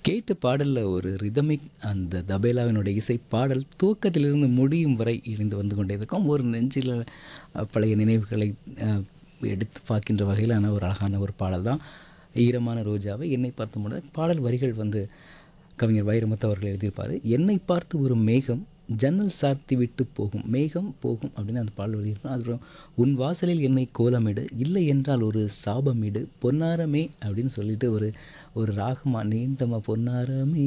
கேட்ட பாடல்ல ஒரு ரிதமிக் அந்த தபேலாவினுடைய இசை பாடல் துவக்கத்திலிருந்து முடியும் வரை இணைந்து வந்து கொண்டே இருக்கும் ஒரு நெஞ்சில் அஹ், பழைய நினைவுகளை அஹ், எடுத்து பார்க்கின்ற வகையிலான ஒரு அழகான ஒரு பாடல் தான் ஈரமான ரோஜாவை என்னை பார்த்து முன்னே பாடல் வரிகள் வந்து கவிஞர் வைரமுத்து அவர்கள் எழுதியிருப்பார் என்னை பார்த்து ஒரு மேகம் ஜன்னல் சார்த்தி விட்டு போகும் மேகம் போகும் அப்படின்னு அந்த பாடல் எழுதியிருப்பார் அதுக்கப்புறம் உன் வாசலில் என்னை கோலமிடு இல்லை என்றால் ஒரு சாபமிடு பொன்னாரமே அப்படின்னு சொல்லிட்டு ஒரு ஒரு ராகமா நீண்டமா பொன்னாரமே